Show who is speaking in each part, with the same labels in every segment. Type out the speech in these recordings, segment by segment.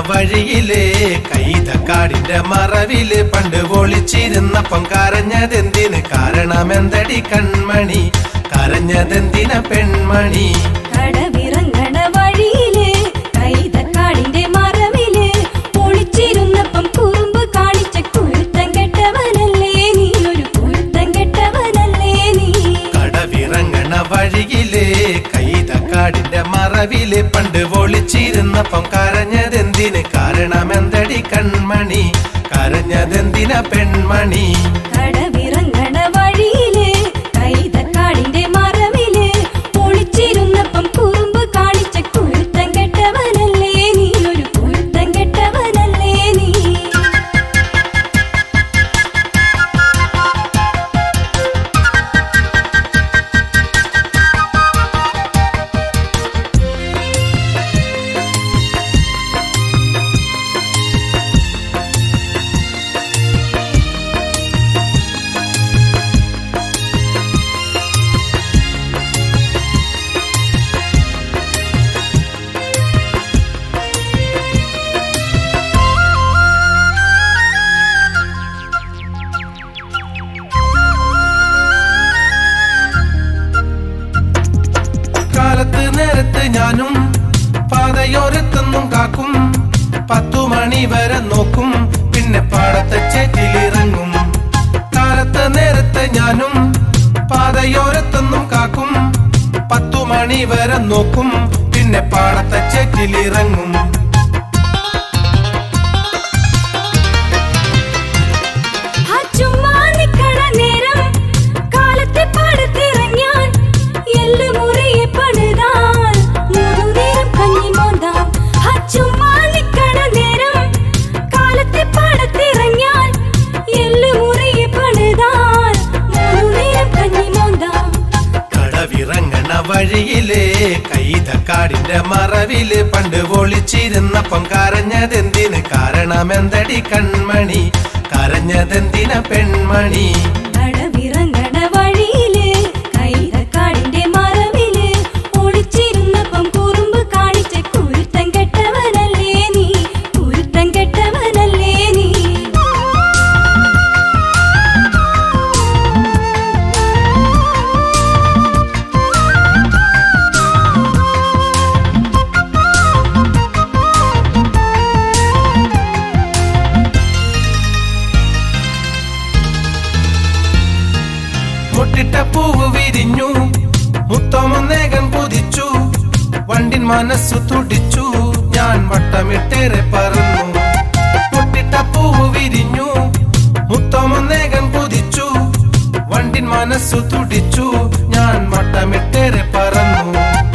Speaker 1: വഴിയില് കൈതക്കാടിന്റെ മറവില് പണ്ട് ഒളിച്ചിരുന്നപ്പം കരഞ്ഞതെന്തിന് കാരണമെന്തടി കൺമണി കരഞ്ഞതെന്തിന പെൺമണി
Speaker 2: കടവിറങ്ങണ വഴിയില് കൈതക്കാടിന്റെ മറവില് ഒളിച്ചിരുന്നപ്പം കുറുമ്പ് കാണിച്ച കുരുത്തം കെട്ടവനല്ലേ നീ ഒരു കുരുത്തം കെട്ടവനല്ലേ നീ
Speaker 1: കടവിറങ്ങണ വഴിയില് കൈതക്കാടിന്റെ മറവില് പണ്ട് ഒളിച്ചിരുന്നപ്പം കരഞ്ഞതെന്തിന് കാരണമെന്തടി കൺമണി കരഞ്ഞതെന്തിന പെൺമണി
Speaker 2: കടവിറങ്ങണ വഴിയില് കൈതക്കാടിന്റെ മറവില് ഒളിച്ചിരുന്നപ്പം കുറുമ്പ് കാണിച്ച കുരുത്തം കെട്ടവനല്ലേ നീ ഒരു കുരുത്തം കെട്ടവനല്ലേ നീ
Speaker 1: കാലത്ത് നേരത്ത് ഞാനും പാതയോരത്തൊന്നും കാക്കും പത്തു മണി വരെ നോക്കും പിന്നെ പാടത്തെ ചേറ്റിലിറങ്ങും കാലത്ത് നേരത്ത് ഞാനും പാതയോരത്തൊന്നും കാക്കും പത്തു മണി വരെ നോക്കും പിന്നെ പാടത്തെ ചേറ്റിലിറങ്ങും
Speaker 2: ആ ചുമ്മാ നിക്കണ നേരം കാലത്തെ പാടത്തിറങ്ങിയാൽ എല്ല് മുറിയെ പണിതാൽ മൂന്നു നേരം കഞ്ഞി മോന്താം ആ ചുമ്മാ നിക്കണ നേരം കാലത്തെ പാടത്തിറങ്ങിയാൽ എല്ല് മുറിയെ പണിതാൽ മൂന്നു നേരം കഞ്ഞി മോന്താം
Speaker 1: കടവിറങ്ങണ വഴിയില് കൈതക്കാടിന്റെ മറവില് പണ്ട് ഒളിച്ചിരുന്നപ്പം കരഞ്ഞതെന്തിന് കാരണമെന്തടി കൺമണി കരഞ്ഞതെന്തിന പെൺമണി
Speaker 2: കടവിറങ്ങണ വഴിയില് കൈതക്കാടിന്റെ മറവില് ഒളിച്ചിരുന്നപ്പം കുറുമ്പ് കാണിച്ച കുരുത്തം കെട്ടവനല്ലേ നീ കുരുത്തം കെട്ടവനല്ലേ നീ
Speaker 1: മുട്ടിട്ട പൂവ് വിരിഞ്ഞു മുത്തമൊന്നേകൻ കുതിച്ചു വണ്ടിൻ മനസ്സു തുടിച്ചു ഞാൻ വട്ടമിട്ടേറെ പറന്നു മുട്ടിട്ട പൂവ് വിരിഞ്ഞു മുത്തമൊന്നേകൻ കുതിച്ചു വണ്ടിൻ മനസ്സു തുടിച്ചു ഞാൻ വട്ടമിട്ടേറെ പറന്നു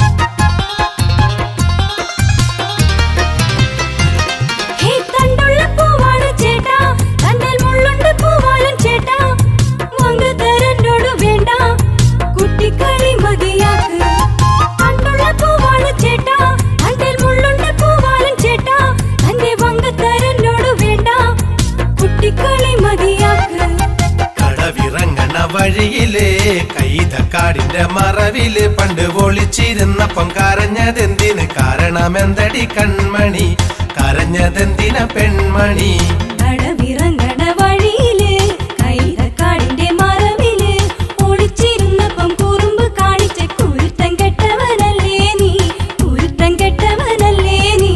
Speaker 2: ഹേ തണ്ടുള്ള പൂവാണ് ചേട്ടാ തണ്ടൽ മുള്ളുണ്ട് പൂവാലൻ ചേട്ടാ വാങ്ങ് തരന്നോട് വേണ്ട കുട്ടിക്കളി മതിയാക്ക് തണ്ടുള്ള പൂവാണ് ചേട്ടാ തണ്ടൽ മുള്ളുണ്ട് പൂവാലൻ ചേട്ടാ തന്റെ വാങ്ങ് തരന്നോട് വേണ്ട കുട്ടിക്കളി മതിയാക്ക്
Speaker 1: കടവിറങ്ങണ വഴിയില് കൈതക്കാടിന്റെ മറവില് പണ്ട് ഒളിച്ചിരുന്നപ്പം കരഞ്ഞതെന്തിന് കാരണമെന്തടി കൺമണി കരഞ്ഞതെന്തിന പെൺമണി
Speaker 2: കടവിറങ്ങണ വഴിയില് കൈതക്കാടിന്റെ മറവില് ഒളിച്ചിരുന്നപ്പം കുറുമ്പ് കാണിച്ച കുരുത്തം കെട്ടവനല്ലേ നീ കുരുത്തം കെട്ടവനല്ലേ നീ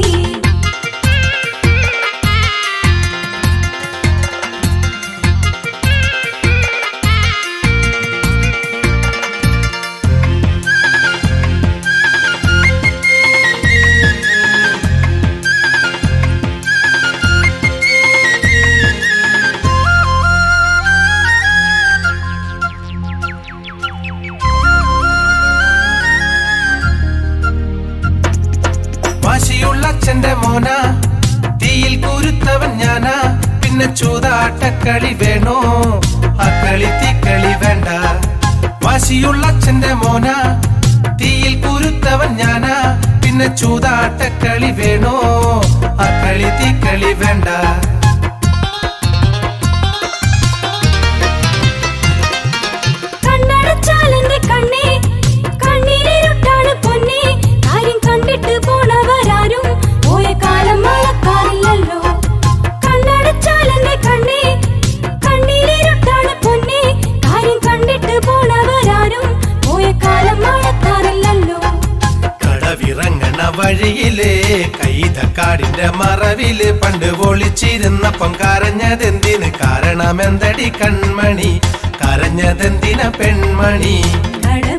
Speaker 1: വാശിയുള്ള അച്ഛന്റെ മോന തീയിൽ കുരുത്തവൻ ഞാനാ പിന്നെ ചൂതാട്ടക്കളി വേണോ ആ കളി തീക്കളി വേണ്ട വാശിയുള്ള അച്ഛന്റെ മോന തീയിൽ കുരുത്തവൻ ഞാനാ പിന്നെ ചൂതാട്ടക്കളി വേണോ ആ കളി തീക്കളി വേണ്ട
Speaker 2: കണ്ണടച്ചാലെന്റെ കണ്ണേ കണ്ണീരിരുട്ടാണ് പൊന്നേ കാര്യം കണ്ടിട്ട് പോണവരാരും പോയ കാലം മഴക്കാറിൽ
Speaker 1: വഴിയില് കൈതക്കാടിന്റെ മറവില് പണ്ട് ഒളിച്ചിരുന്നപ്പം കരഞ്ഞതെന്തിന് കാരണമെന്തടി കൺമണി കരഞ്ഞതെന്തിന പെൺമണി
Speaker 2: കട